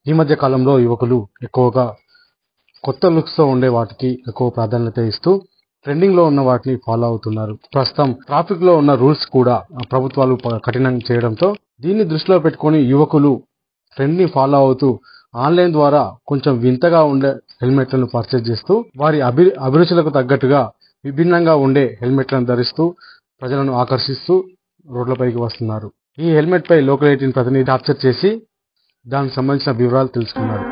ఈ మధ్య కాలంలో యువకులు ఎక్కువగా కొత్త లుక్స్ తో ఉండే వాటికి ఎక్కువ ప్రాధాన్యత ఇస్తూ ట్రెండింగ్ లో ఉన్న వాటిని ఫాలో అవుతున్నారు ప్రస్తుతం ట్రాఫిక్ లో ఉన్న రూల్స్ కూడా ప్రభుత్వాలు ప- కఠినం చేయడంతో దీన్ని దృష్టిలో పెట్టుకొని యువకులు ట్రెండ్ ని ఫాలో అవుతూ ఆన్లైన్ ద్వారా కొంచెం వింతగా ఉండే హెల్మెట్లను పర్చేజ్ చేస్తూ వారి అభి అభిరుచులకు తగ్గట్టుగా విభిన్నంగా ఉండే హెల్మెట్లను ధరిస్తూ ప్రజలను ఆకర్షిస్తూ రోడ్లపైకి వస్తున్నారు ఈ హెల్మెట్ పై లోకల్ ఎయిటీన్ ప్రతినిధి క్యాప్చర్ చేసి దానికి సంబంధించిన వివరాలు తెలుసుకున్నారు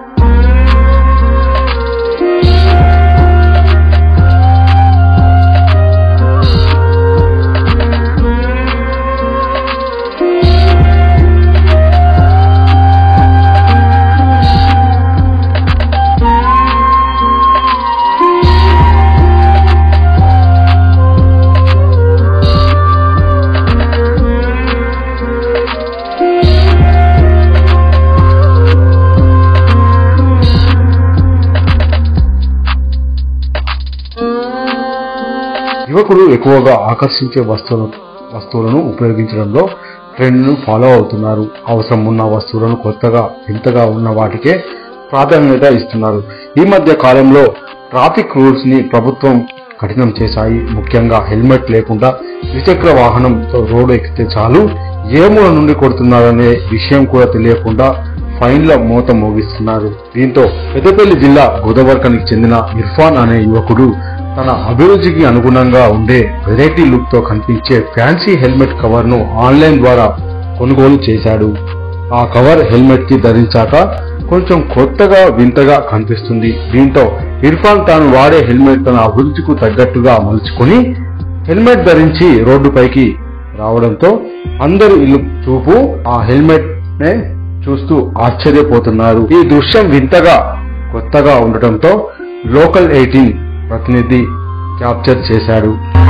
యువకులు ఎక్కువగా ఆకర్షించే వస్తువులను వస్తువులను ఉపయోగించడంలో ట్రెండ్ను ఫాలో అవుతున్నారు అవసరం ఉన్న వస్తువులను కొత్తగా వింతగా ఉన్న వాటికే ప్రాధాన్యత ఇస్తున్నారు ఈ మధ్య కాలంలో ట్రాఫిక్ రూల్స్ ని ప్రభుత్వం కఠినం చేశాయి ముఖ్యంగా హెల్మెట్ లేకుండా ద్విచక్ర వాహనంతో రోడ్డు ఎక్కితే చాలు ఏ మూల నుండి కొడుతున్నారనే విషయం కూడా తెలియకుండా ఫైన్ల మోత మోగిస్తున్నారు దీంతో పెద్దపల్లి జిల్లా గోదావరికానికి చెందిన ఇర్ఫాన్ అనే యువకుడు తన అభిరుచికి అనుగుణంగా ఉండే వెరైటీ లుక్ తో కనిపించే ఫ్యాన్సీ హెల్మెట్ కవర్ ను ఆన్లైన్ ద్వారా కొనుగోలు చేశాడు ఆ కవర్ హెల్మెట్ కి ధరించాక కొంచెం కొత్తగా వింతగా కనిపిస్తుంది దీంతో ఇర్ఫాన్ తాను వాడే హెల్మెట్ తన అభిరుచికు తగ్గట్టుగా మలుచుకుని హెల్మెట్ ధరించి రోడ్డుపైకి రావడంతో అందరూ ఇల్లు చూపు ఆ హెల్మెట్ నే చూస్తూ ఆశ్చర్యపోతున్నారు ఈ దృశ్యం వింతగా కొత్తగా ఉండటంతో లోకల్ ఎయిటీన్ ప్రతినిధి క్యాప్చర్ చేశాడు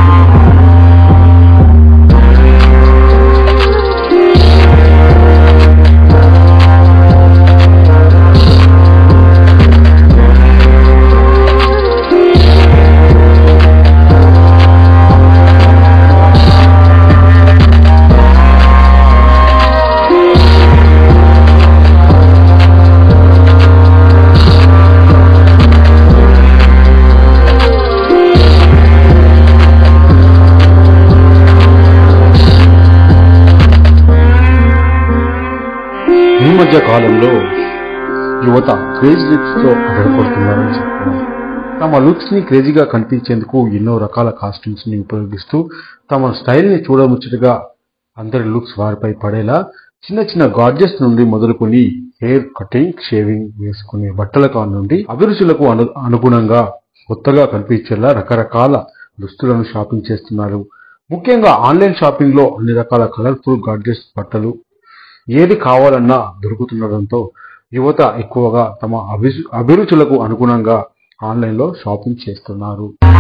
ఈ మధ్య కాలంలో యువత క్రేజ్ లుక్స్ తో అడగపడుతున్నారని చెప్తున్నారు తమ లుక్స్ ని క్రేజీగా కనిపించేందుకు ఎన్నో రకాల కాస్ట్యూమ్స్ ని ఉపయోగిస్తూ తమ స్టైల్ ని చూడముచ్చటగా అందరి లుక్స్ వారిపై పడేలా చిన్న చిన్న గాడ్జెస్ నుండి మొదలుకొని హెయిర్ కటింగ్ షేవింగ్ వేసుకునే బట్టల కాడ నుండి అభిరుచులకు అను అనుగుణంగా కొత్తగా కనిపించేలా రకరకాల దుస్తులను షాపింగ్ చేస్తున్నారు ముఖ్యంగా ఆన్లైన్ షాపింగ్ లో అన్ని రకాల కలర్ఫుల్ గాడ్జెట్స్ బట్టలు ఏది కావాలన్నా దొరుకుతుండడంతో యువత ఎక్కువగా తమ అభిరు- అభిరుచులకు అనుగుణంగా ఆన్లైన్ లో షాపింగ్ చేస్తున్నారు